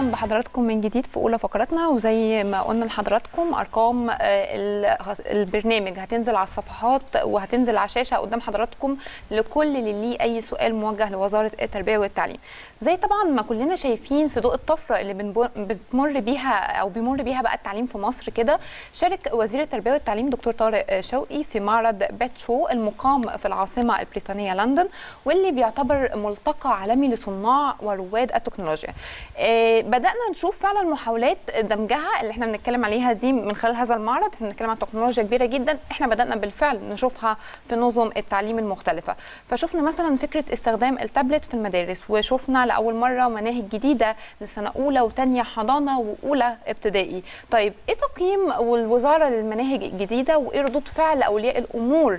اهلا بحضراتكم من جديد في اولى فقراتنا وزي ما قلنا لحضراتكم ارقام آه، ال- البرنامج هتنزل على الصفحات وهتنزل على الشاشه قدام حضراتكم لكل اللي ليه اي سؤال موجه لوزاره التربيه والتعليم زي طبعا ما كلنا شايفين في ضوء الطفره اللي بنبو- بتمر بيها او بيمر بيها بقى التعليم في مصر كده شارك وزير التربيه والتعليم دكتور طارق شوقي في معرض بات شو المقام في العاصمه البريطانيه لندن واللي بيعتبر ملتقى عالمي لصناع ورواد التكنولوجيا آه، بدانا نشوف فعلا محاولات دمجها اللي احنا بنتكلم عليها دي من خلال هذا المعرض احنا بنتكلم عن تكنولوجيا كبيره جدا احنا بدانا بالفعل نشوفها في نظم التعليم المختلفه فشفنا مثلا فكره استخدام التابلت في المدارس وشفنا لاول مره مناهج جديده لسنه اولى وثانيه حضانه واولى ابتدائي طيب ايه تقييم الوزاره للمناهج الجديده وايه ردود فعل اولياء الامور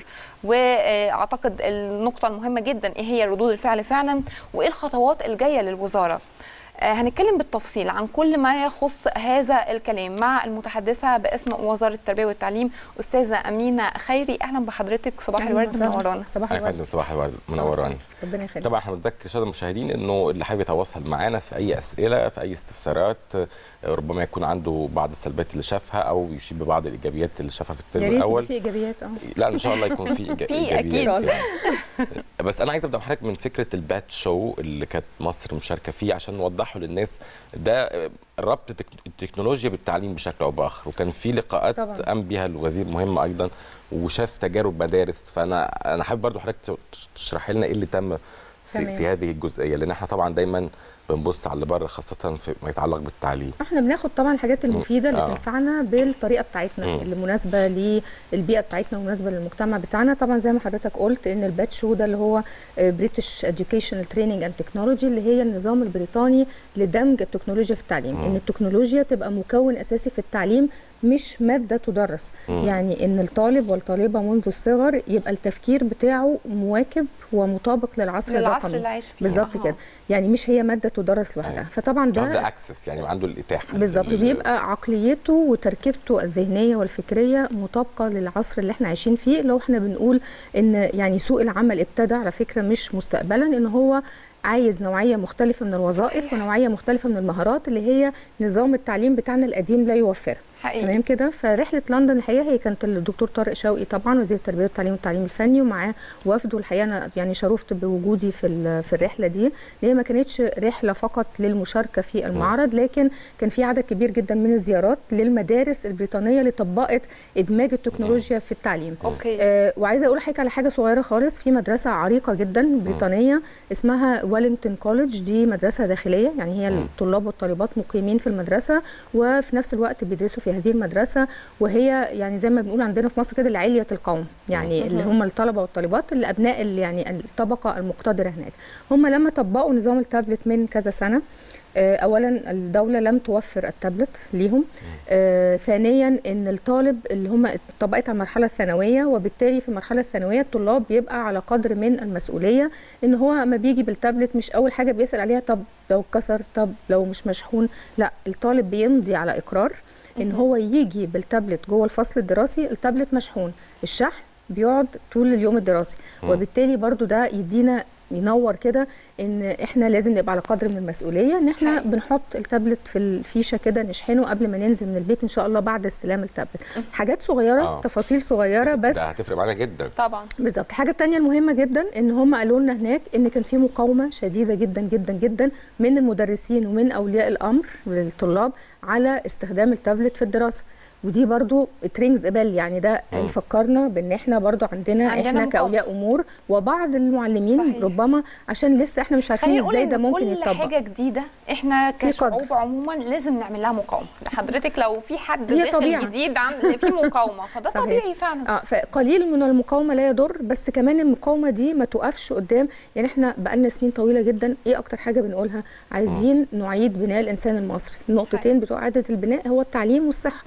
واعتقد النقطه المهمه جدا ايه هي ردود الفعل فعلا وايه الخطوات الجايه للوزاره آه، هنتكلم بالتفصيل عن كل ما يخص هذا الكلام مع المتحدثه باسم وزاره التربيه والتعليم استاذه امينه خيري اهلا بحضرتك صباح أهلاً الورد وسهلاً. منورانا صباح انا الورد فندم صباح الورد منوراني ربنا يخليك طبعا احنا بنذكر الساده المشاهدين انه اللي حابب يتواصل معانا في اي اسئله في اي استفسارات آه، ربما يكون عنده بعض السلبيات اللي شافها او يشير ببعض الايجابيات اللي شافها في يا الترم ريت يبقى الاول في ايجابيات اه لا ان شاء الله يكون في إيجا- في ايجابيات أكيد. يعني. بس انا عايز ابدا بحضرتك من فكره البات شو اللي كانت مصر مشاركه فيه عشان نوضحه للناس ده آه، ربط التك- التكنولوجيا بالتعليم بشكل او باخر وكان في لقاءات طبعاً. قام بها الوزير مهمه ايضا وشاف تجارب مدارس فانا انا حابب برضو حضرتك تشرحي لنا ايه اللي تم في, تمام. في هذه الجزئيه لان احنا طبعا دايما بنبص على اللي بره خاصه في ما يتعلق بالتعليم احنا بناخد طبعا الحاجات المفيده اللي آه. تنفعنا بالطريقه بتاعتنا مم. اللي مناسبه للبيئه بتاعتنا ومناسبه للمجتمع بتاعنا طبعا زي ما حضرتك قلت ان البات شو ده اللي هو بريتش اديوكيشنال تريننج اند تكنولوجي اللي هي النظام البريطاني لدمج التكنولوجيا في التعليم مم. ان التكنولوجيا تبقى مكون اساسي في التعليم مش ماده تدرس مم. يعني ان الطالب والطالبه منذ الصغر يبقى التفكير بتاعه مواكب ومطابق للعصر للعصر الرقمي اللي عايش فيه بالظبط أها. كده يعني مش هي ماده تدرس لوحدها أيوة. فطبعا عنده ده اكسس يعني عنده الاتاحه بالظبط لل- بيبقى عقليته وتركيبته الذهنيه والفكريه مطابقه للعصر اللي احنا عايشين فيه لو احنا بنقول ان يعني سوق العمل ابتدى على فكره مش مستقبلا ان هو عايز نوعيه مختلفه من الوظائف صحيح. ونوعيه مختلفه من المهارات اللي هي نظام التعليم بتاعنا القديم لا يوفرها حقيقي تمام كده فرحله لندن الحقيقه هي كانت الدكتور طارق شوقي طبعا وزير التربيه والتعليم والتعليم الفني ومعاه وفد والحقيقه انا يعني شرفت بوجودي في ال- في الرحله دي هي ما كانتش رحله فقط للمشاركه في المعرض لكن كان في عدد كبير جدا من الزيارات للمدارس البريطانيه اللي طبقت ادماج التكنولوجيا في التعليم اوكي آه وعايزه اقول لحضرتك على حاجه صغيره خالص في مدرسه عريقه جدا بريطانيه اسمها ويلينغتون كوليدج دي مدرسه داخليه يعني هي مم. الطلاب والطالبات مقيمين في المدرسه وفي نفس الوقت بيدرسوا في هذه المدرسه وهي يعني زي ما بنقول عندنا في مصر كده العليه القوم يعني اللي هم الطلبه والطالبات اللي ابناء اللي يعني الطبقه المقتدره هناك هم لما طبقوا نظام التابلت من كذا سنه آه، اولا الدوله لم توفر التابلت ليهم آه، ثانيا ان الطالب اللي هم طبقت على المرحله الثانويه وبالتالي في المرحله الثانويه الطلاب بيبقى على قدر من المسؤوليه ان هو ما بيجي بالتابلت مش اول حاجه بيسال عليها طب لو اتكسر طب لو مش مشحون لا الطالب بيمضي على اقرار ان مهم. هو يجي بالتابلت جوه الفصل الدراسي التابلت مشحون الشحن بيقعد طول اليوم الدراسي مم. وبالتالي برضو ده يدينا ينور كده ان احنا لازم نبقى على قدر من المسؤوليه ان احنا حقيقي. بنحط التابلت في الفيشه كده نشحنه قبل ما ننزل من البيت ان شاء الله بعد استلام التابلت حاجات صغيره آه. تفاصيل صغيره بس ده هتفرق معانا جدا طبعا بالظبط الحاجه الثانيه المهمه جدا ان هم قالوا لنا هناك ان كان في مقاومه شديده جدا جدا جدا من المدرسين ومن اولياء الامر للطلاب على استخدام التابلت في الدراسه ودي برضو ترينجز بال يعني ده مم. يفكرنا بان احنا برضو عندنا, عندنا احنا مقاومة. كاولياء امور وبعض المعلمين صحيح. ربما عشان لسه احنا مش عارفين خلينا نقول ازاي ده إن ممكن كل يتطبق حاجه جديده احنا في كشعوب قدر. عموما لازم نعمل لها مقاومه حضرتك لو في حد هي داخل طبيعة. جديد عامل في مقاومه فده صحيح. طبيعي فعلا اه فقليل من المقاومه لا يضر بس كمان المقاومه دي ما توقفش قدام يعني احنا بقالنا سنين طويله جدا ايه اكتر حاجه بنقولها عايزين نعيد بناء الانسان المصري النقطتين بتوع اعاده البناء هو التعليم والصحه احنا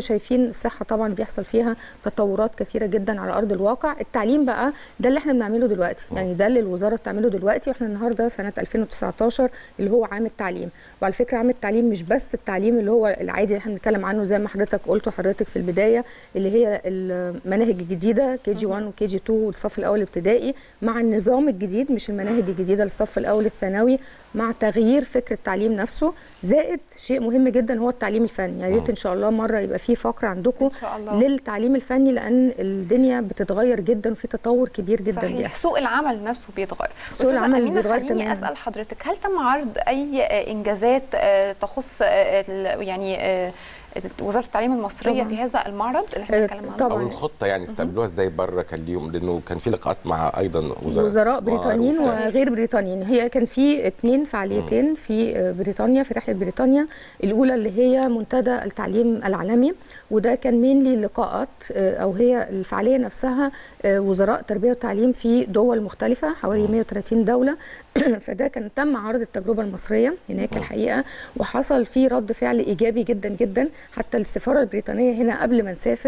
شايفين الصحه طبعا بيحصل فيها تطورات كثيره جدا على ارض الواقع التعليم بقى ده اللي احنا بنعمله دلوقتي يعني ده اللي الوزاره بتعمله دلوقتي واحنا النهارده سنه 2019 اللي هو عام التعليم وعلى فكره عام التعليم مش بس التعليم اللي هو العادي اللي احنا بنتكلم عنه زي ما حضرتك قلت وحضرتك في البدايه اللي هي المناهج الجديده كي جي 1 وكي جي 2 والصف الاول الابتدائي مع النظام الجديد مش المناهج الجديده للصف الاول الثانوي مع تغيير فكر التعليم نفسه زائد شيء مهم جدا هو التعليم الفني يا ريت ان شاء الله مره يبقى في فقره عندكم إن شاء الله. للتعليم الفني لان الدنيا بتتغير جدا وفي تطور كبير جدا صحيح بيحصل سوق العمل نفسه بيتغير سوق أستاذة العمل أمينة، بيتغير خليني تماماً. اسال حضرتك هل تم عرض اي آه، انجازات آه، تخص آه، ال- يعني آه، وزاره التعليم المصريه طبعاً. في هذا المعرض اللي احنا آه، بنتكلم عنه طبعاً. او الخطه يعني استقبلوها ازاي بره كان ليهم لانه كان في لقاءات مع ايضا وزراء وزراء الاستثمار بريطانيين وبتاع. وغير بريطانيين هي كان في اثنين فعاليتين في آه، بريطانيا في رحله بريطانيا الاولى اللي هي منتدى التعليم العالمي وده كان مين لقاءات آه، او هي الفعاليه نفسها آه، وزراء تربيه وتعليم في دول مختلفه حوالي 130 دوله فده كان تم عرض التجربه المصريه هناك الحقيقه وحصل فيه رد فعل ايجابي جدا جدا حتى السفاره البريطانيه هنا قبل ما نسافر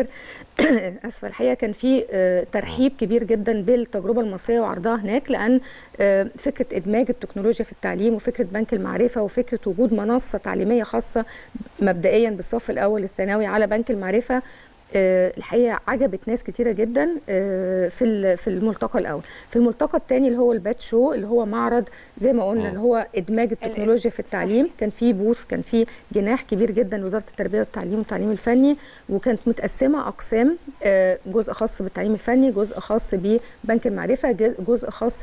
اسفه الحقيقه كان في آه، ترحيب كبير جدا بالتجربه المصريه وعرضها هناك لان آه، فكره ادماج التكنولوجيا في التعليم وفكره بنك المعرفه وفكره وجود منصه تعليميه خاصه مبدئيا بالصف الاول الثانوي على بنك المعرفه آه، الحقيقه عجبت ناس كتيره جدا آه، في ال- في الملتقى الاول في الملتقى الثاني اللي هو البات شو اللي هو معرض زي ما قلنا اللي هو ادماج التكنولوجيا في التعليم كان في بوث كان في جناح كبير جدا لوزاره التربيه والتعليم والتعليم الفني وكانت متقسمه اقسام آه، جزء خاص بالتعليم الفني جزء خاص ببنك المعرفه ج- جزء خاص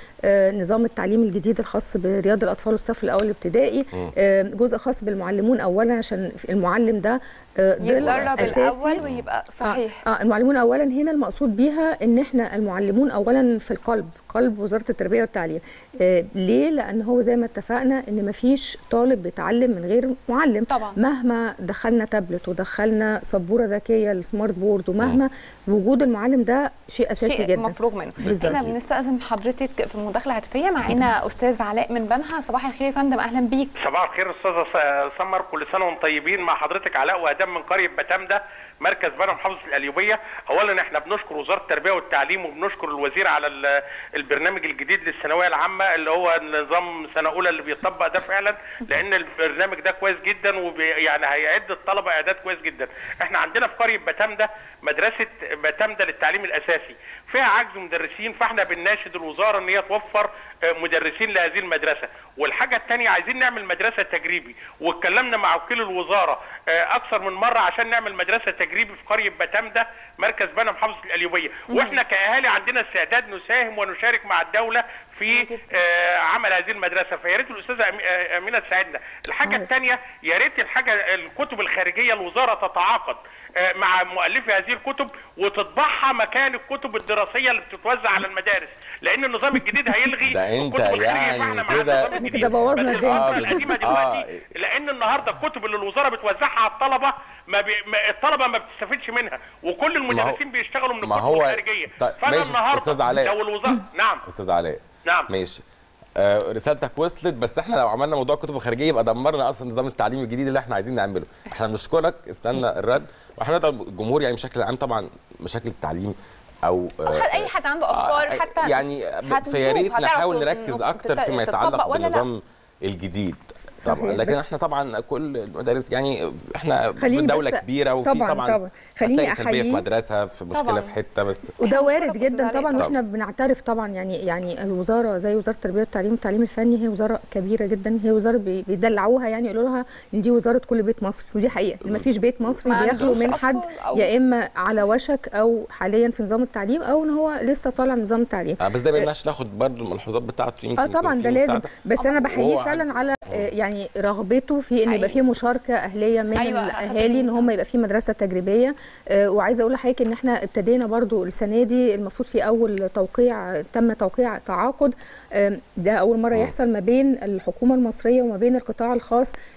بنظام التعليم الجديد الخاص برياض الاطفال والصف الاول الابتدائي آه، جزء خاص بالمعلمون اولا عشان المعلم ده آه، ضلع يتدرب أساسي. الاول ويبقى صحيح اه آه، المعلمون اولا هنا المقصود بيها ان احنا المعلمون اولا في القلب قلب وزاره التربيه والتعليم آه ليه لان هو زي ما اتفقنا ان مفيش طالب بيتعلم من غير معلم طبعاً. مهما دخلنا تابلت ودخلنا سبوره ذكيه السمارت بورد ومهما وجود المعلم ده شيء اساسي شيء جدا مفروغ منه بالظبط. احنا بنستاذن حضرتك في مداخله هاتفيه معانا استاذ علاء من بنها صباح الخير يا فندم اهلا بيك صباح الخير استاذه س- سمر كل سنه وانتم طيبين مع حضرتك علاء وادم من قريه بتامده مركز بنها محافظه القليوبيه اولا احنا بنشكر وزاره التربيه والتعليم وبنشكر الوزير على ال- البرنامج الجديد للثانويه العامه اللي هو نظام سنه اولى اللي بيطبق ده فعلا لان البرنامج ده كويس جدا ويعني هيعد الطلبه اعداد كويس جدا احنا عندنا في قريه بتامده مدرسه بتامده للتعليم الاساسي فيها عجز مدرسين فاحنا بنناشد الوزاره ان هي توفر آه، مدرسين لهذه المدرسه والحاجه الثانيه عايزين نعمل مدرسه تجريبي واتكلمنا مع وكيل الوزاره آه، اكثر من مره عشان نعمل مدرسه تجريبي في قريه بتامده مركز بنها محافظه القليوبيه واحنا كاهالي عندنا استعداد نساهم ونشارك مع الدوله في آه، عمل هذه المدرسه فيا ريت الاستاذه أمي- آه، امينه تساعدنا الحاجه الثانيه يا ريت الحاجه الكتب الخارجيه الوزاره تتعاقد آه، مع مؤلفي هذه الكتب وتطبعها مكان الكتب الدراسيه اللي بتتوزع على المدارس لان النظام الجديد هيلغي ده أنت الكتب الخارجية، يعني فإحنا مع كده- النظام الجديد. كده بوظنا بس الدنيا. الفترة القديمه آه. دلوقتي لان النهارده الكتب اللي الوزاره بتوزعها على الطلبه ما, بي... ما الطلبه ما بتستفيدش منها وكل المدرسين بيشتغلوا من ما الكتب هو- الخارجيه طيب، فانا ماشي، النهارده أستاذ علاء. لو الوزاره نعم استاذ علاء نعم ماشي آه رسالتك وصلت بس احنا لو عملنا موضوع الكتب الخارجيه يبقى دمرنا اصلا نظام التعليم الجديد اللي احنا عايزين نعمله احنا بنشكرك استنى الرد واحنا ندعو الجمهور يعني بشكل عام طبعا مشاكل التعليم او أو حد- اي حد عنده افكار آه، حتى يعني هتشوف، فيا ريت هتعرف نحاول تت- نركز إنه اكتر تت- فيما تتطبق يتعلق ولا لا. بالنظام الجديد طبعا صحيح، لكن بس- احنا طبعا كل المدارس يعني احنا خليني دوله بس- كبيره وفي طبعاً، طبعا, طبعاً. خليني هتلاقي سلبيه في أحييه. مدرسه في مشكله طبعاً. في حته بس وده إحنا وارد بنشكرك جدا أستاذ طبعا علاء. واحنا بنعترف طبعا يعني يعني الوزاره زي وزاره التربيه والتعليم والتعليم الفني هي وزاره كبيره جدا هي وزاره بي- بيدلعوها يعني يقولوا لها ان دي وزاره كل بيت مصري ودي حقيقه ما فيش بيت مصري ما بيخلو عندوش من حد أطفال أو- يا اما على وشك او حاليا في نظام التعليم او ان هو لسه طالع من نظام التعليم آه، بس ده ما يمنعش ناخد برضه الملحوظات بتاعته يمكن اه يكون طبعا في ده لازم مساعدة. بس انا بحييه وهو فعلا على آه، يعني رغبته في ان يبقى حقيقي. في مشاركه اهليه من أيوة، الاهالي ان هم يبقى في مدرسه تجريبيه آه، وعايزه اقول لحضرتك ان احنا ابتدينا برضو السنه دي المفروض في اول توقيع تم توقيع تعاقد آم، ده اول مره يحصل ما بين الحكومه المصريه وما بين القطاع الخاص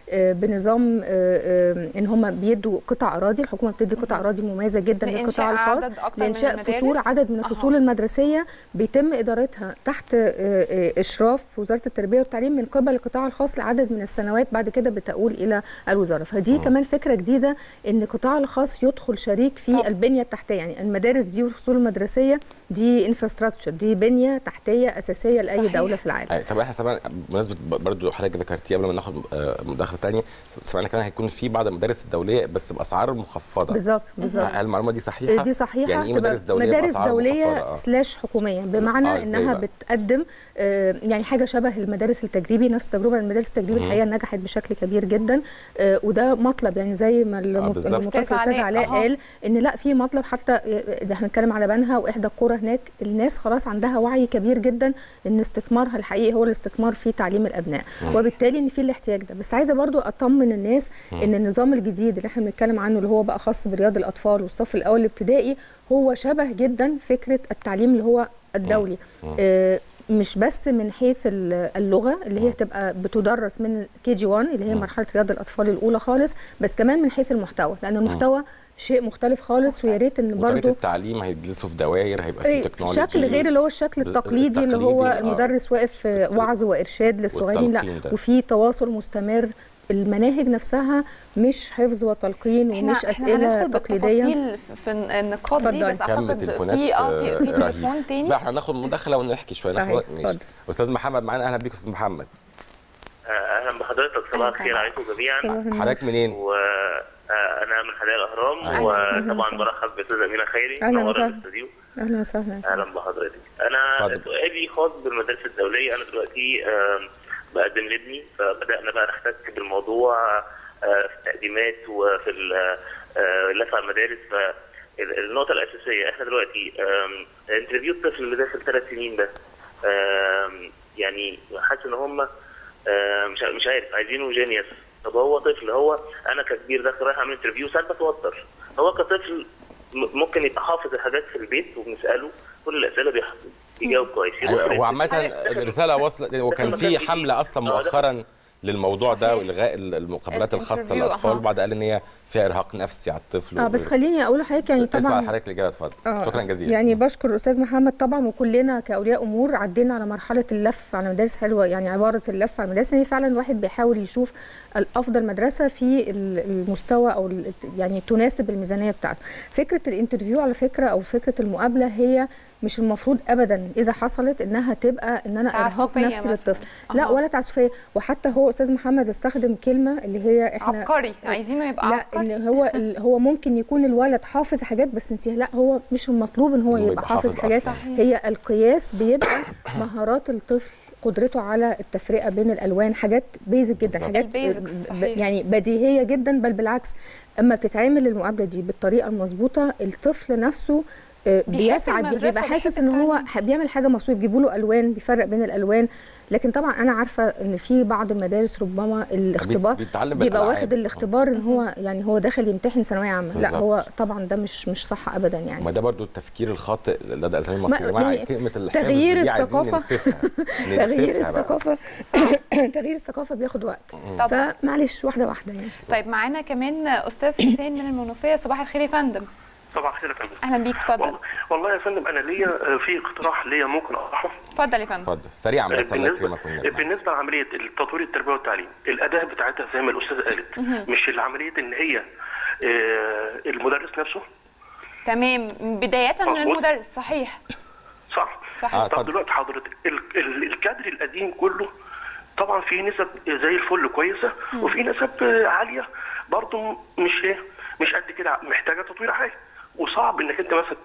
آه، بنظام آه، آه، ان هم بيدوا قطع اراضي الحكومه بتدي قطع اراضي مميزه جدا لإنشاء للقطاع الخاص عدد أكتر من لانشاء المدارس؟ فصول عدد من أها. الفصول المدرسيه بيتم ادارتها تحت آه، آه، اشراف وزاره التربيه والتعليم من قبل القطاع الخاص لعدد من السنوات بعد كده بتؤول الى الوزاره فدي كمان فكره جديده ان القطاع الخاص يدخل شريك في طبعا. البنيه التحتيه يعني المدارس دي والفصول المدرسيه دي انفراستراكشر دي بنيه تحتيه اساسيه لاي صحيح. دوله في العالم أي، طب احنا سمعنا بمناسبه برضو حضرتك ذكرتيه قبل ما ناخد آه، مداخله ثانيه سمعنا كمان هيكون في بعض المدارس الدوليه بس باسعار مخفضه بالظبط بالظبط هل المعلومه دي صحيحه؟ دي صحيحه يعني ايه تبقى مدارس دوليه مدارس بأسعار دوليه مخفضة؟ آه. سلاش حكوميه بمعنى آه، إزاي انها بقى؟ بتقدم آه، يعني حاجه شبه المدارس التجريبي نفس التجربه المدارس التجريبي مم. الحقيقه نجحت بشكل كبير جدا آه، وده مطلب يعني زي ما الم- بالظبط. المتصل أستاذ استاذ علاء، علاء أها. قال ان لا في مطلب حتى آه، ده احنا بنتكلم على بنها واحدى القرى هناك الناس خلاص عندها وعي كبير جدا ان استثمارها الحقيقي هو الاستثمار في تعليم الابناء وبالتالي ان في الاحتياج ده بس عايزه برضو اطمن الناس ان النظام الجديد اللي احنا بنتكلم عنه اللي هو بقى خاص برياض الاطفال والصف الاول الابتدائي هو شبه جدا فكره التعليم اللي هو الدولي آه، مش بس من حيث ال- اللغه اللي هي تبقى بتدرس من كي جي 1 اللي هي مرحله رياض الاطفال الاولى خالص بس كمان من حيث المحتوى لان المحتوى شيء مختلف خالص ويا ريت ان وطريقه برضو التعليم هيجلسوا في دوائر هيبقى في إيه، تكنولوجي شكل غير اللي هو الشكل بز- التقليدي اللي هو التقليدي، آه. المدرس واقف آه، وعظ وارشاد للصغيرين لا والتلقين ده. وفي تواصل مستمر المناهج نفسها مش حفظ وتلقين احنا ومش احنا اسئله هندخل تقليديه بالتفاصيل في النقاط دي اتفضلي. بس كم اعتقد تليفونات في اه في, في آه، تليفون رهيب. تاني فاحنا ناخد مداخله ونحكي شويه صحيح، ناخد ماشي اتفضل. استاذ محمد معانا اهلا بيك استاذ محمد اهلا بحضرتك صباح الخير عليكم جميعا حضرتك منين؟ وانا من حدائق الاهرام أهلا. أهلا وطبعا وسهلا. برحب باستاذه امينه خيري أهلا منوره وسهلا. الاستوديو اهلا وسهلا اهلا بحضرتك انا اتفضل. سؤالي خاص بالمدارس الدوليه انا دلوقتي آم، بقدم لابني فبدانا بقى نحتك بالموضوع آه، في التقديمات وفي ال- آه، اللف على المدارس فالنقطه الاساسيه احنا دلوقتي آم، انترفيو الطفل اللي داخل ثلاث سنين ده آم، يعني حاسس ان هم آم، مش مش عارف عايزينه جينيوس طب هو طفل هو انا ككبير داخل رايح اعمل انترفيو ساعات بتوتر هو كطفل م- ممكن يبقى حافظ الحاجات في البيت وبنساله كل الاسئله بيح- بيجاوب كويس أيوة، هو عامة داخل- الرسالة وصلت وكان داخل في مكان حملة جديد. أصلا آه، داخل- مؤخرا للموضوع ده صحيح. والغاء المقابلات الخاصة الانترفيو، للأطفال أها. وبعد قال إن هي فيها إرهاق نفسي على الطفل اه بس خليني اقول لحضرتك يعني اسمع طبعا حضرتك الإجابة اتفضل آه، شكرا جزيلا يعني بشكر الاستاذ محمد طبعا وكلنا كاولياء امور عدينا على مرحله اللف على مدارس حلوه يعني عباره اللف على المدارس هي فعلا الواحد بيحاول يشوف الافضل مدرسه في ال- المستوى او ال- يعني تناسب الميزانيه بتاعته فكره الانترفيو على فكره او فكره المقابله هي مش المفروض ابدا اذا حصلت انها تبقى ان انا ارهاق تعسفية نفسي مثلاً. للطفل لا أها. ولا تعسفيه وحتى هو استاذ محمد استخدم كلمه اللي هي احنا عبقري عايزينه يبقى لا عبقري اللي هو ال- هو ممكن يكون الولد حافظ حاجات بس نسيها لا هو مش المطلوب ان هو إنه يبقى يبقى حافظ حافظ حاجات أصلاً. هي القياس بيبقى مهارات الطفل قدرته على التفرقه بين الالوان حاجات بيزك جدا بالظبط. حاجات البيزكس، ب- صحيح. يعني بديهيه جدا بل بالعكس اما بتتعمل المقابله دي بالطريقه المظبوطه الطفل نفسه آه، بيحب بيسعد المدرسة، بيبقى حاسس بيحب ان هو التعليم. ح- بيعمل حاجه مبسوط بيجيبوا له الوان بيفرق بين الالوان لكن طبعا انا عارفه ان في بعض المدارس ربما الاختبار بيتعلم بيبقى بالألعاب. واخد الاختبار ان هو يعني هو داخل يمتحن ثانويه عامه لا بالظبط. هو طبعا ده مش مش صح ابدا يعني ما ده برضو التفكير الخاطئ لدى الأذهان المصرية يا جماعة يعني كلمة الحفظ تغيير دي عايزين الثقافة. ننسفها تغيير ننسفها بقى. الثقافه تغيير الثقافه بياخد وقت طبعا فمعلش واحده واحده يعني طيب معانا كمان استاذ حسين من المنوفيه صباح الخير يا فندم صباح الخير يا فندم اهلا بيك اتفضل والله, والله يا فندم انا ليا آه، في اقتراح ليا ممكن اطرحه اتفضل يا فندم اتفضل سريعا بس الله بالنسبه يكرمك والنبي. بالنسبه لعمليه التطوير التربيه والتعليم الاداه بتاعتها زي ما الاستاذه قالت مش العمليه ان هي آه، المدرس نفسه تمام بدايه من مظبوط. المدرس صحيح صح صحيح آه، طب اتفضل. دلوقتي حضرتك ال- ال- الكادر القديم كله طبعا في نسب زي الفل كويسه وفي نسب آه، عاليه برضه مش ايه مش قد كده محتاجه تطوير عالي وصعب انك انت مثلا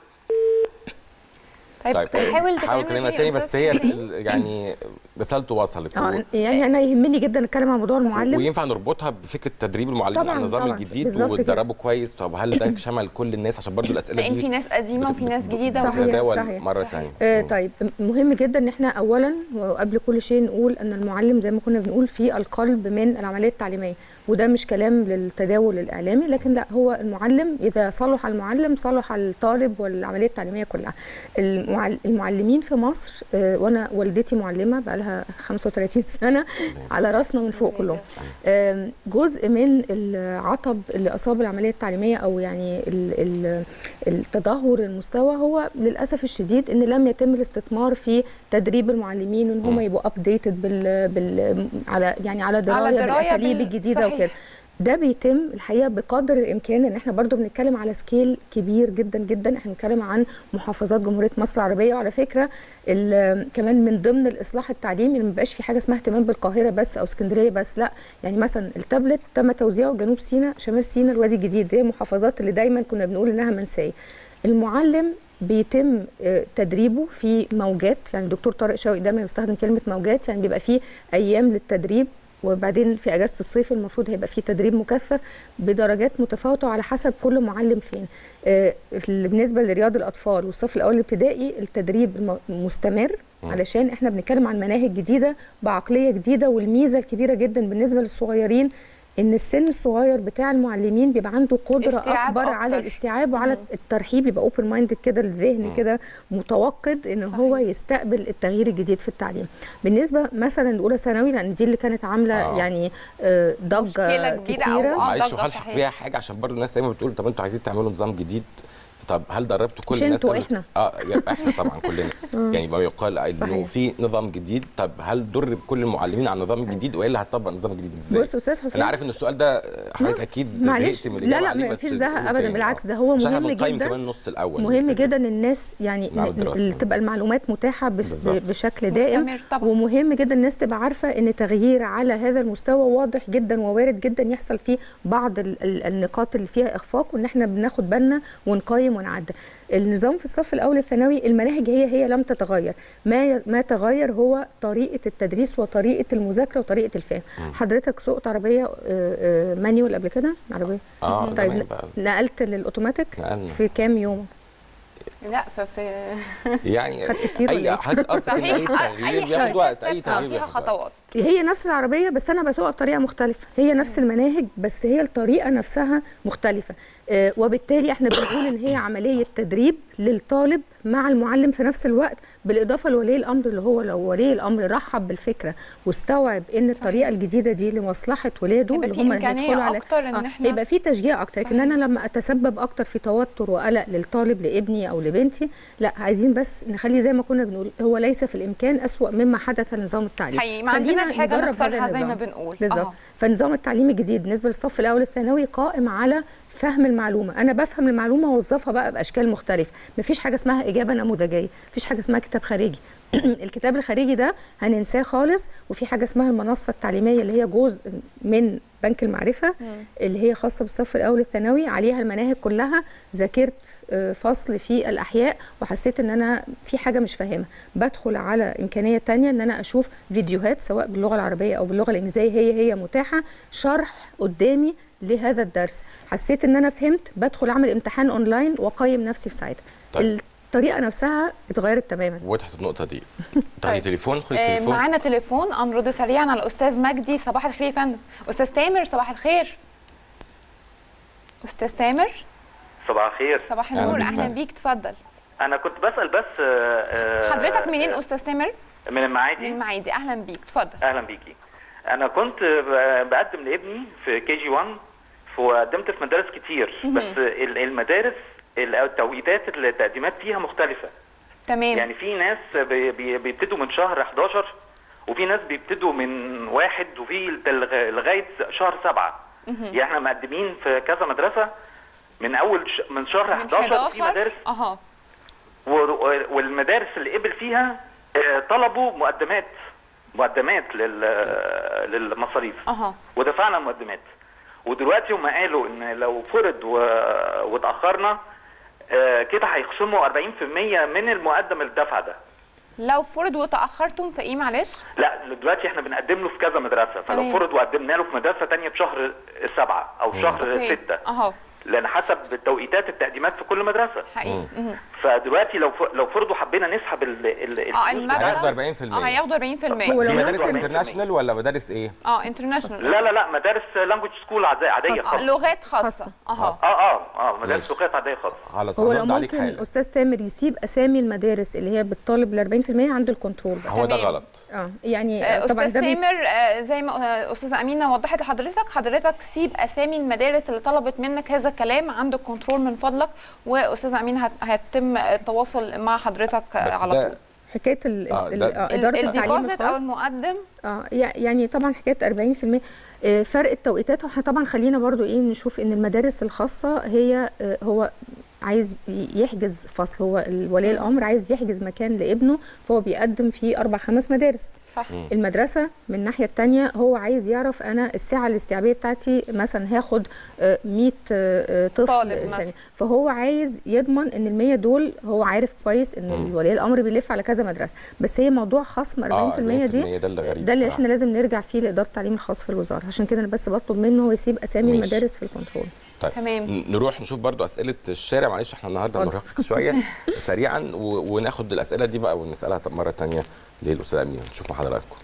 طيب, طيب حاول حاول كلمة تاني بس هي حسين. ال- يعني رسالته وصلت اه يعني انا يهمني جدا اتكلم عن موضوع المعلم وينفع نربطها بفكره تدريب المعلمين طبعاً، على النظام طبعاً. الجديد بالظبط كده. وتدربوا كويس طب هل ده شمل كل الناس عشان برضو الاسئله لان دي في ناس قديمه وفي ناس جديده صحيح. بتتداول صحيح. مره صحيح. ثانيه آه طيب مهم جدا ان احنا اولا وقبل كل شيء نقول ان المعلم زي ما كنا بنقول في القلب من العمليه التعليميه وده مش كلام للتداول الاعلامي لكن لا هو المعلم اذا صلح المعلم صلح الطالب والعمليه التعليميه كلها المعل- المعلمين في مصر آه، وانا والدتي معلمه بقى لها 35 سنه على راسنا من فوق كلهم آم، جزء من العطب اللي اصاب العمليه التعليميه او يعني ال- ال- التدهور المستوى هو للاسف الشديد ان لم يتم الاستثمار في تدريب المعلمين ان هم يبقوا ابديتد بال, بال على يعني على درايه, دراية بالاساليب بال- الجديده صحيح. وكده ده بيتم الحقيقه بقدر الامكان ان احنا برضو بنتكلم على سكيل كبير جدا جدا احنا بنتكلم عن محافظات جمهوريه مصر العربيه وعلى فكره ال- كمان من ضمن الاصلاح التعليمي اللي ما بقاش في حاجه اسمها اهتمام بالقاهره بس او اسكندريه بس لا يعني مثلا التابلت تم توزيعه جنوب سيناء شمال سيناء الوادي الجديد دي المحافظات اللي دايما كنا بنقول انها منسيه المعلم بيتم آه، تدريبه في موجات يعني الدكتور طارق شوقي دايما بيستخدم كلمه موجات يعني بيبقى فيه ايام للتدريب وبعدين في اجازه الصيف المفروض هيبقى فيه تدريب مكثف بدرجات متفاوته على حسب كل معلم فين آه، في- بالنسبه لرياض الاطفال والصف الاول الابتدائي التدريب الم- مستمر علشان احنا بنتكلم عن مناهج جديده بعقليه جديده والميزه الكبيره جدا بالنسبه للصغيرين ان السن الصغير بتاع المعلمين بيبقى عنده قدره استيعاب اكبر أكتر. على الاستيعاب وعلى الترحيب يبقى اوبن مايندد كده الذهن كده متوقد ان هو يستقبل التغيير الجديد في التعليم بالنسبه مثلا الاولى ثانوي لان دي اللي كانت عامله آه. يعني آه، ضجه مشكلة كبيرة أو كتيره آه، معلش ضجة وهلحق صحيح. بيها حاجه عشان برضو الناس دايما بتقول طب انتوا عايزين تعملوا نظام جديد طب هل دربتوا كل مش الناس انتوا، اللي- احنا. اه يبقى احنا طبعا كلنا يعني ما يقال انه صحيح. في نظام جديد طب هل درب كل المعلمين على النظام الجديد والا هتطبق النظام الجديد ازاي؟ بص استاذ حسين انا عارف ان السؤال ده حضرتك اكيد معلش زهقت من لا الإجابة لا عليه، ما بس فيش زهق قول ابدا تاني. بالعكس ده هو عشان احنا مهم بنقيم جدا كمان النص الاول مهم جدا الناس يعني مع ن- الدراسة. ن- تبقى المعلومات متاحه بس بالظبط. بشكل دائم مستمر طبعا. ومهم جدا الناس تبقى عارفه ان تغيير على هذا المستوى واضح جدا ووارد جدا يحصل فيه بعض ال- ال- النقاط اللي فيها اخفاق وان احنا بناخد بالنا ونقيم ونعدل النظام في الصف الاول الثانوي المناهج هي هي لم تتغير ما ي- ما تغير هو طريقه التدريس وطريقه المذاكره وطريقه الفهم حضرتك سوقت عربيه آه، آه، مانيوال قبل كده عربيه اه طيب تمام بقى. نقلت للاوتوماتيك نقلنا. في كام يوم لا ففي يعني خد كتير ولا اي إيه؟ حد قصدك ان اي تغيير بياخد وقت اي تغيير فيها بياخد وقت خطوات هي نفس العربيه بس انا بسوقها بطريقه مختلفه هي نفس المناهج بس هي الطريقه نفسها مختلفه آه، وبالتالي احنا بنقول ان هي عمليه تدريب للطالب مع المعلم في نفس الوقت بالاضافه لولي الامر اللي هو لو ولي الامر رحب بالفكره واستوعب ان الطريقه الجديده دي لمصلحه ولاده يبقى اللي في هم إمكانية هيدخلوا على أكتر إن آه، إحنا- يبقى في تشجيع اكتر لكن انا لما اتسبب اكتر في توتر وقلق للطالب لابني او لبنتي لا عايزين بس نخلي زي ما كنا بنقول هو ليس في الامكان اسوا مما حدث لنظام التعليم حقيقي ما خلينا عندناش حاجة نجرب هذا نخسرها زي ما النظام. بنقول. بالظبط أهو. فالنظام التعليمي الجديد بالنسبه للصف الاول الثانوي قائم على فهم المعلومه انا بفهم المعلومه واوظفها بقى باشكال مختلفه مفيش حاجه اسمها اجابه نموذجيه مفيش حاجه اسمها كتاب خارجي الكتاب الخارجي ده هننساه خالص وفي حاجه اسمها المنصه التعليميه اللي هي جزء من بنك المعرفه اللي هي خاصه بالصف الاول الثانوي عليها المناهج كلها ذاكرت آه، فصل في الاحياء وحسيت ان انا في حاجه مش فاهمها بدخل على امكانيه تانية ان انا اشوف فيديوهات سواء باللغه العربيه او باللغه الانجليزيه هي هي متاحه شرح قدامي لهذا الدرس حسيت ان انا فهمت بدخل اعمل امتحان اونلاين واقيم نفسي في ساعتها طيب. الطريقه نفسها اتغيرت تماما وضحت النقطه دي طيب. تاني تليفون خد آه، التليفون معانا تليفون امرد سريعا على الاستاذ مجدي صباح الخير يا فندم استاذ تامر صباح الخير استاذ تامر صباح الخير صباح أهلا النور بيك اهلا فندم. بيك اتفضل انا كنت بسال بس آه، آه، حضرتك منين استاذ تامر من من المعادي المعادي اهلا بيك اتفضل اهلا بيكي انا كنت ب- بقدم لابني في كي جي 1 وقدمت في مدارس كتير بس ال- المدارس ال- التوقيتات التقديمات فيها مختلفه تمام يعني في ناس بي- بي- بيبتدوا من شهر 11 وفي ناس بيبتدوا من واحد وفي لغ- لغايه شهر سبعة يعني احنا مقدمين في كذا مدرسه من اول ش... من شهر من 11 في مدارس اها و- والمدارس اللي قبل فيها آه، طلبوا مقدمات مقدمات لل للمصاريف اها ودفعنا مقدمات ودلوقتي هم قالوا ان لو فرض و... واتاخرنا آه، كده هيخصموا 40% من المقدم الدفع ده لو فرض وتاخرتم في ايه معلش لا دلوقتي احنا بنقدم له في كذا مدرسه فلو تمام. فرض وقدمنا له في مدرسه تانية في شهر سبعة او شهر اوكي ستة اها لان حسب توقيتات التقديمات في كل مدرسه حقيقي مهم. فدلوقتي لو ف- لو فرضوا حبينا نسحب ال ال اه الفلوس المبلغ هياخدوا 40% اه هياخدوا 40% هو دي لو مدارس ممكن- انترناشونال ولا مدارس ايه؟ اه انترناشونال لا لا لا مدارس لانجوج سكول عاديه عاديه خاصة. خاصه لغات خاصه خاصة. اها اه اه اه مدارس ماشي. لغات عاديه خاصه خلاص هو لو هنرد عليك ممكن حالا استاذ تامر يسيب اسامي المدارس اللي هي بتطالب ال 40% عند الكنترول بس هو ده تمام. غلط اه يعني آه، آه، طبعا استاذ ده بي- تامر آه، زي ما آه، استاذه امينه وضحت لحضرتك حضرتك سيب اسامي المدارس اللي طلبت منك هذا الكلام عند الكنترول من فضلك واستاذه امينه هت- هيتم التواصل مع حضرتك آه، بس على ده طول حكايه ال- آه، ال- ده- ال- آه، اداره التعليم الديبوزيت او الخاص المقدم اه يع- يعني طبعا حكايه 40% آه، فرق التوقيتات احنا طبعا خلينا برضو ايه نشوف ان المدارس الخاصه هي آه، هو عايز ي- يحجز فصل هو ولي الامر عايز يحجز مكان لابنه فهو بيقدم فيه اربع خمس مدارس صح المدرسه من الناحيه الثانيه هو عايز يعرف انا الساعه الاستيعابيه بتاعتي مثلا هاخد آه، 100 آه، طفل طالب مثلاً. ثانية. فهو عايز يضمن ان ال 100 دول هو عارف كويس ان ولي الامر بيلف على كذا مدرسه بس هي موضوع خصم 40% آه، دي 40% ده اللي غريب ده اللي بصراحة. احنا لازم نرجع فيه لاداره التعليم الخاص في الوزاره عشان كده انا بس بطلب منه هو يسيب اسامي ماشي. المدارس في الكنترول طيب تمام. ن- نروح نشوف برضو اسئله الشارع معلش احنا النهارده اتفضل. مرهق شويه سريعا و... وناخد الاسئله دي بقى ونسالها طب مره ثانيه للاستاذ امين نشوف مع حضراتكم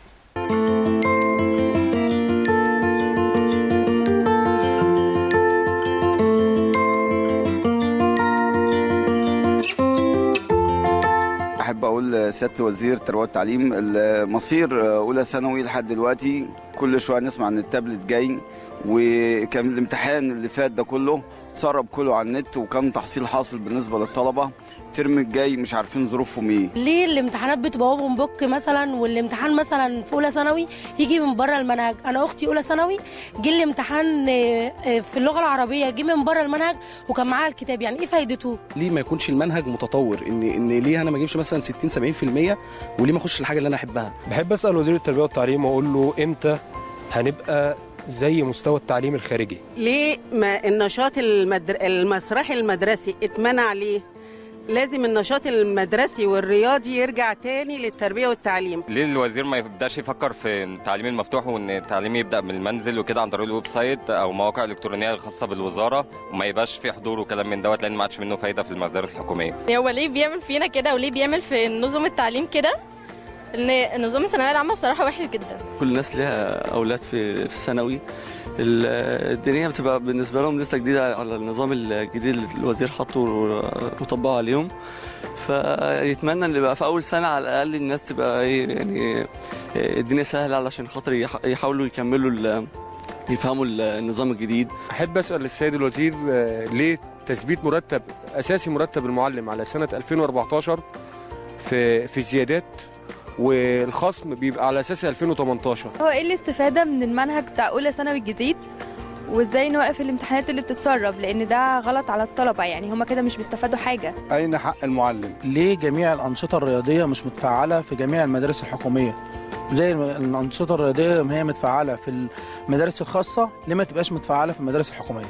احب اقول لسياده وزير التربيه والتعليم المصير اولى ثانوي لحد دلوقتي كل شويه نسمع عن التابلت جاي وكان الامتحان اللي فات ده كله اتسرب كله على النت وكان تحصيل حاصل بالنسبه للطلبه الترم الجاي مش عارفين ظروفهم ايه ليه الامتحانات بتبقى اوبن بوك مثلا والامتحان مثلا في اولى ثانوي يجي من بره المنهج انا اختي اولى ثانوي جه الامتحان آه، آه، في اللغه العربيه جه من بره المنهج وكان معاها الكتاب يعني ايه فايدته ليه ما يكونش المنهج متطور ان ان ليه انا ما اجيبش مثلا 60 70% وليه ما اخش الحاجه اللي انا احبها بحب اسال وزير التربيه والتعليم واقول له امتى هنبقى زي مستوى التعليم الخارجي ليه ما النشاط المدر... المسرحي المدرسي اتمنع ليه؟ لازم النشاط المدرسي والرياضي يرجع تاني للتربية والتعليم ليه الوزير ما يبداش يفكر في التعليم المفتوح وان التعليم يبدا من المنزل وكده عن طريق الويب سايت او مواقع الكترونيه الخاصه بالوزاره وما يبقاش في حضور وكلام من دوت لان ما عادش منه فايده في المدارس الحكوميه هو ليه بيعمل فينا كده وليه بيعمل في نظم التعليم كده ان نظام الثانويه العامه بصراحه وحش جدا كل الناس ليها اولاد في في الثانوي ال- الدنيا بتبقى بالنسبه لهم لسه جديده على النظام الجديد اللي الوزير حطه وطبقه عليهم فيتمنى ان يبقى في اول سنه على الاقل الناس تبقى ايه يعني الدنيا سهله علشان خاطر يح- يحاولوا يكملوا ال- يفهموا النظام الجديد احب اسال السيد الوزير آه، ليه تثبيت مرتب اساسي مرتب المعلم على سنه 2014 في في زيادات والخصم بيبقى على اساس 2018 هو ايه الاستفاده من المنهج بتاع اولى ثانوي الجديد وازاي نوقف الامتحانات اللي بتتسرب لان ده غلط على الطلبه يعني هما كده مش بيستفادوا حاجه أين حق المعلم؟ ليه جميع الأنشطة الرياضية مش متفعلة في جميع المدارس الحكومية؟ زي الم- الأنشطة الرياضية ما هي متفعلة في المدارس الخاصة ليه ما تبقاش متفعلة في المدارس الحكومية؟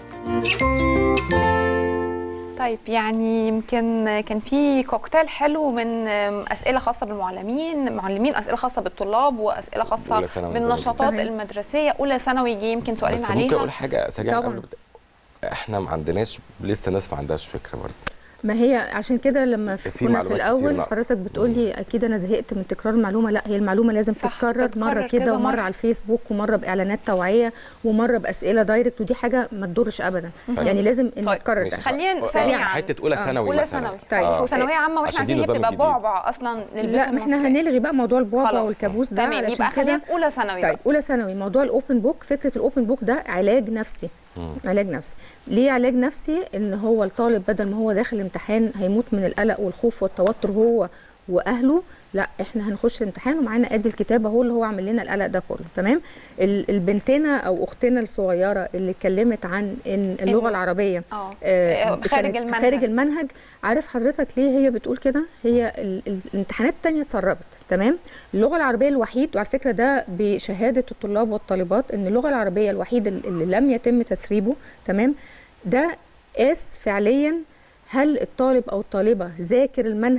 طيب يعني يمكن كان في كوكتيل حلو من اسئله خاصه بالمعلمين معلمين اسئله خاصه بالطلاب واسئله خاصه أولى ثانوي بالنشاطات صحيح. المدرسيه اولى ثانوي جه يمكن سؤالين بس عليها ممكن اقول حاجه سريعا طبعاً. قبل بت... احنا ما عندناش لسه ناس ما عندهاش فكره برضه ما هي عشان كده لما في في كنا في معلومات كتير الاول ناقصة. حضرتك بتقولي اكيد انا زهقت من تكرار المعلومه لا هي المعلومه لازم تتكرر تتكرر مره كذا كده ومره مرة. على الفيسبوك ومره باعلانات توعيه ومره باسئله دايركت ودي حاجه ما تضرش ابدا طيب. يعني لازم ان طيب. تتكرر ماشي. ده خلينا آه، سريعا حته اولى آه. ثانوي اولى مثلا ثانوي طيب. آه. وثانويه عامه واحنا عشان دي عارفين هي نظام بتبقى جديد. بعبع اصلا للبنت لا ما احنا المصرية. هنلغي بقى موضوع البعبع خلاص. والكابوس ده تمام علشان يبقى خلينا كده في اولى ثانوي طيب بقى. اولى ثانوي موضوع الاوبن بوك فكره الاوبن بوك ده علاج نفسي علاج نفسي ليه علاج نفسي ان هو الطالب بدل ما هو داخل الامتحان هيموت من القلق والخوف والتوتر هو واهله لا احنا هنخش الامتحان ومعانا ادي الكتاب اهو اللي هو عامل لنا القلق ده كله تمام ال- البنتنا او اختنا الصغيره اللي اتكلمت عن ان اللغه إن- العربيه اه آه، خارج كانت المنهج. خارج المنهج عارف حضرتك ليه هي بتقول كده هي ال- ال- الامتحانات التانية اتسربت تمام اللغة العربية الوحيد وعلى فكرة ده بشهادة الطلاب والطالبات ان اللغة العربية الوحيد اللي لم يتم تسريبه تمام ده قاس فعليا هل الطالب او الطالبة ذاكر المنهج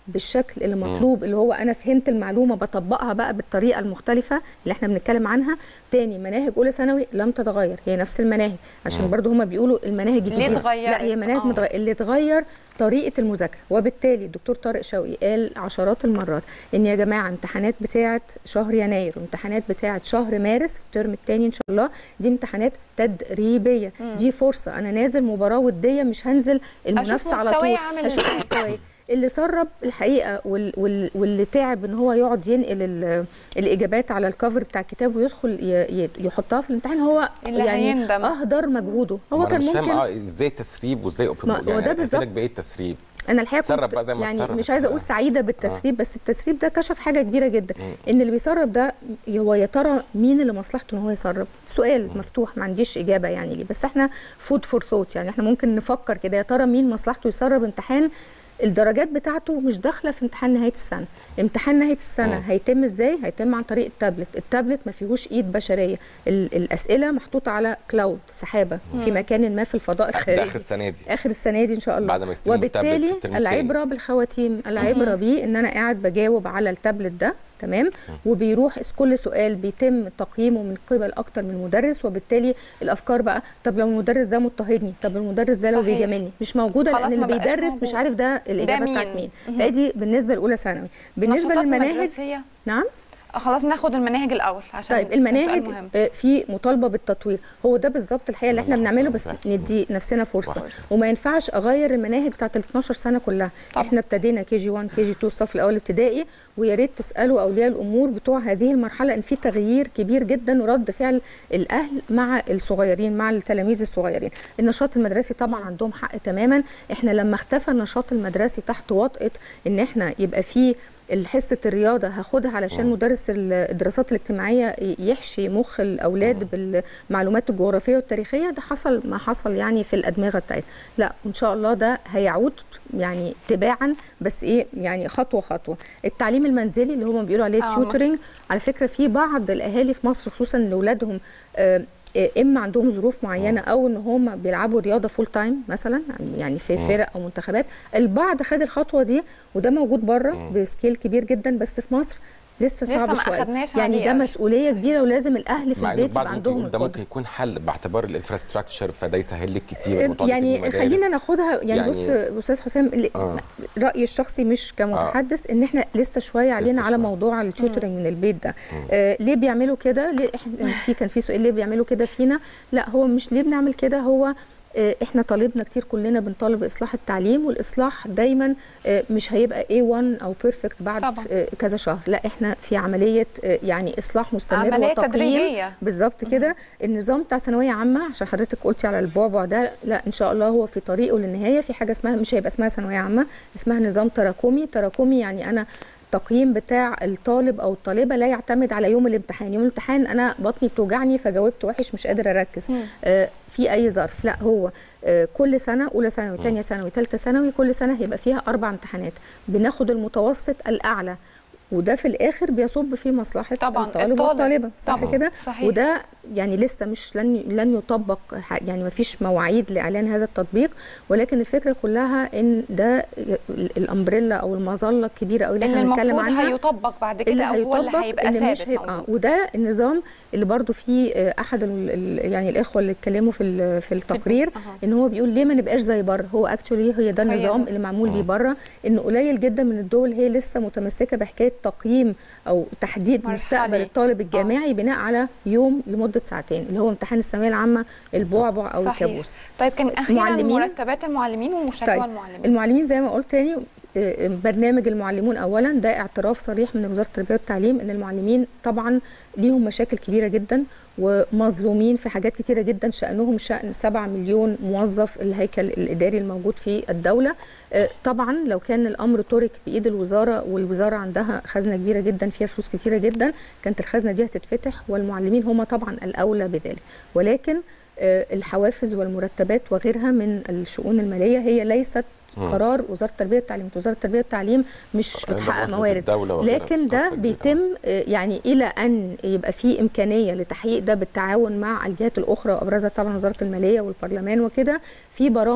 بالشكل اللي مطلوب اللي هو انا فهمت المعلومه بطبقها بقى بالطريقه المختلفه اللي احنا بنتكلم عنها تاني مناهج اولى ثانوي لم تتغير هي نفس المناهج عشان مم. برضو هما بيقولوا المناهج ليه الجديده اتغيرت؟ لا هي مناهج آه. متغير اللي اتغير طريقه المذاكره وبالتالي الدكتور طارق شوقي قال عشرات المرات ان يا جماعه امتحانات بتاعه شهر يناير وامتحانات بتاعه شهر مارس في الترم الثاني ان شاء الله دي امتحانات تدريبيه مم. دي فرصه انا نازل مباراه وديه مش هنزل المنافسه على مستواي طول عامل اشوف إزاي. مستواي اللي سرب الحقيقه وال وال واللي تعب ان هو يقعد ينقل ال- الاجابات على الكفر بتاع الكتاب ويدخل ي- ي- يحطها في الامتحان هو اللي يعني هيندم. اهدر مجهوده ما هو أنا كان مش فاهم ممكن اه ازاي تسريب وازاي ما- اوبن هو ده يعني بالظبط. لك بايه التسريب انا الحقيقه سرب كنت بقى زي ما يعني سرب. مش عايزه اقول سعيده بالتسريب بس التسريب ده كشف حاجه كبيره جدا ان اللي بيسرب ده هو يا ترى مين اللي مصلحته ان هو يسرب سؤال مفتوح ما عنديش اجابه يعني ليه بس احنا فود فور ثوت يعني احنا ممكن نفكر كده يا ترى مين مصلحته يسرب امتحان الدرجات بتاعته مش داخله في امتحان نهايه السنه امتحان نهايه السنه مم. هيتم ازاي هيتم عن طريق التابلت التابلت ما فيهوش ايد بشريه ال- الاسئله محطوطه على كلاود سحابه في مم. مكان ما في الفضاء ده الخارجي اخر السنه دي اخر السنه دي ان شاء الله بعد ما يستلموا التابلت في وبالتالي الترم التاني. العبره بالخواتيم العبره بيه ان انا قاعد بجاوب على التابلت ده تمام وبيروح كل سؤال بيتم تقييمه من قبل اكتر من مدرس وبالتالي الافكار بقى طب لو المدرس ده مضطهدني طب المدرس ده لو صحيح. بيجاملني مش موجوده خلاص لان ما اللي بقاش بيدرس موجود. مش عارف ده الاجابه مين؟ بتاعت مين مهم. فادي بالنسبه لاولى ثانوي بالنسبه نشاطات للمناهج مدرسية؟ نعم آه، خلاص ناخد المناهج الاول عشان طيب كان المناهج سؤال مهم. آه، في مطالبه بالتطوير هو ده بالظبط الحقيقه اللي احنا بنعمله بس ندي نفسنا فرصه واحد. وما ينفعش اغير المناهج بتاعت ال 12 سنه كلها طبعا. احنا ابتدينا كي جي 1 كي جي 2 الصف الاول ابتدائي ويا ريت تسالوا اولياء الامور بتوع هذه المرحله ان في تغيير كبير جدا ورد فعل الاهل مع الصغيرين مع التلاميذ الصغيرين النشاط المدرسي طبعا عندهم حق تماما احنا لما اختفى النشاط المدرسي تحت وطأة ان احنا يبقى فيه حصه الرياضه هاخدها علشان مدرس الدراسات الاجتماعيه يحشي مخ الاولاد بالمعلومات الجغرافيه والتاريخيه ده حصل ما حصل يعني في الادمغه بتاعتنا لا ان شاء الله ده هيعود يعني تباعا بس ايه يعني خطوه خطوه التعليم المنزلي اللي هم بيقولوا عليه آه. تيوترنج على فكره في بعض الاهالي في مصر خصوصا ان اولادهم آه اما عندهم ظروف معينه او ان هم بيلعبوا رياضه فول تايم مثلا يعني في مم. فرق او منتخبات البعض خد الخطوه دي وده موجود بره بسكيل كبير جدا بس في مصر لسه لسه صعب ما شويه أخدناش يعني عليه ده قوي. مسؤوليه كبيره ولازم الاهل في مع إنه البيت بعض يبقى ممكن عندهم يقول ده القدرة. ممكن يكون حل باعتبار الانفراستراكشر فده يسهل لك كتير الموضوع ده يعني في المدارس. خلينا ناخدها يعني, يعني- بص استاذ حسام اللي- آه. رايي الشخصي مش كمتحدث ان احنا لسه شويه علينا على موضوع التيوترنج من البيت ده آه ليه بيعملوا كده ليه احنا في كان في سؤال ليه بيعملوا كده فينا لا هو مش ليه بنعمل كده هو آه، احنا طالبنا كتير كلنا بنطالب اصلاح التعليم والاصلاح دايما آه، مش هيبقى A1 او بيرفكت بعد طبعا. آه، كذا شهر لا احنا في عمليه آه، يعني اصلاح مستمر عملية وتقييم تدريجية. بالظبط كده النظام بتاع ثانويه عامه عشان حضرتك قلتي على البعبع ده لا ان شاء الله هو في طريقه للنهايه في حاجه اسمها مش هيبقى اسمها ثانويه عامه اسمها نظام تراكمي تراكمي يعني انا التقييم بتاع الطالب او الطالبه لا يعتمد على يوم الامتحان يوم الامتحان انا بطني بتوجعني فجاوبت وحش مش قادره اركز آه في اي ظرف لا هو آه كل سنه اولى ثانوي ثانيه ثانوي ثالثه ثانوي كل سنه هيبقى فيها اربع امتحانات بناخد المتوسط الاعلى وده في الاخر بيصب في مصلحه طبعاً، الطالب الطالب. والطالبه صح طبعاً، كده صحيح. وده يعني لسه مش لن لن يطبق ح- يعني ما فيش مواعيد لاعلان هذا التطبيق ولكن الفكره كلها ان ده ال- الامبريلا او المظله الكبيره قوي اللي اللي احنا بنتكلم المفروض عنها هيطبق بعد اللي كده او هو اللي هيطبق هيبقى اللي ثابت مش هيبقى موجود. وده النظام اللي برضو فيه آه، احد ال ال يعني الاخوه اللي اتكلموا في ال- في التقرير ان هو بيقول ليه ما نبقاش زي بره هو اكشولي هي ده هي النظام ده. اللي معمول بيه بره انه قليل جدا من الدول هي لسه متمسكه بحكايه تقييم او تحديد مرحلي. مستقبل الطالب الجامعي بناء على يوم لمده ساعتين اللي هو امتحان الثانويه العامه البعبع او صحيح. الكابوس طيب كان اخيرا معلمين. مرتبات المعلمين ومشروع طيب المعلمين المعلمين زي ما قلت تاني آه، برنامج المعلمون اولا ده اعتراف صريح من وزاره التربيه والتعليم ان المعلمين طبعا ليهم مشاكل كبيره جدا ومظلومين في حاجات كتيره جدا شانهم شان 7 مليون موظف الهيكل الاداري الموجود في الدوله آه، طبعا لو كان الامر ترك بايد الوزاره والوزاره عندها خزنه كبيره جدا فيها فلوس كتيره جدا كانت الخزنه دي هتتفتح والمعلمين هم طبعا الاولى بذلك ولكن آه، الحوافز والمرتبات وغيرها من الشؤون الماليه هي ليست مم. قرار وزاره التربيه والتعليم وزاره التربيه والتعليم مش ده بتحقق مصلحة موارد الدولة وغيرها، لكن ده قصة كبيرة. بيتم آه، يعني الى ان يبقى في امكانيه لتحقيق ده بالتعاون مع الجهات الاخرى وابرزها طبعا وزاره الماليه والبرلمان وكده في برامج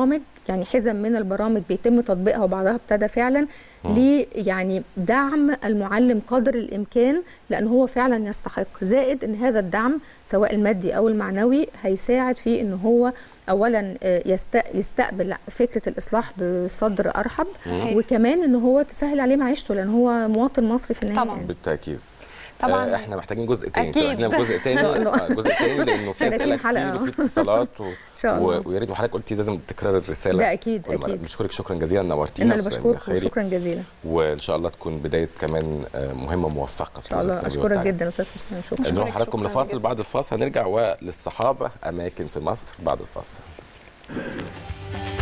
يعني حزم من البرامج بيتم تطبيقها وبعضها ابتدى فعلا ليه يعني دعم المعلم قدر الامكان لان هو فعلا يستحق زائد ان هذا الدعم سواء المادي او المعنوي هيساعد في ان هو اولا آه، يست- يستقبل فكره الاصلاح بصدر ارحب مم. وكمان ان هو تسهل عليه معيشته لان هو مواطن مصري في النهايه طبعاً. يعني. بالتاكيد طبعاً. آه، احنا محتاجين جزء تاني أكيد. احنا جزء تاني إن شاء الله. آه، جزء تاني لانه في 30 اسئله حلقة. كتير وفي اتصالات و... شاء الله. و... ويا ريت وحضرتك قلتي لازم تكرار الرساله ده أكيد، كل مرة. أكيد. بشكرك شكرا جزيلا نورتينا انا اللي في بشكرك خيري. وشكرا جزيلا وان شاء الله تكون بدايه كمان آه، مهمه موفقه ان شاء الله اشكرك جدا استاذ حسام شكرا نروح حضراتكم لفاصل بعد الفاصل هنرجع وللصحابه اماكن في مصر بعد الفاصل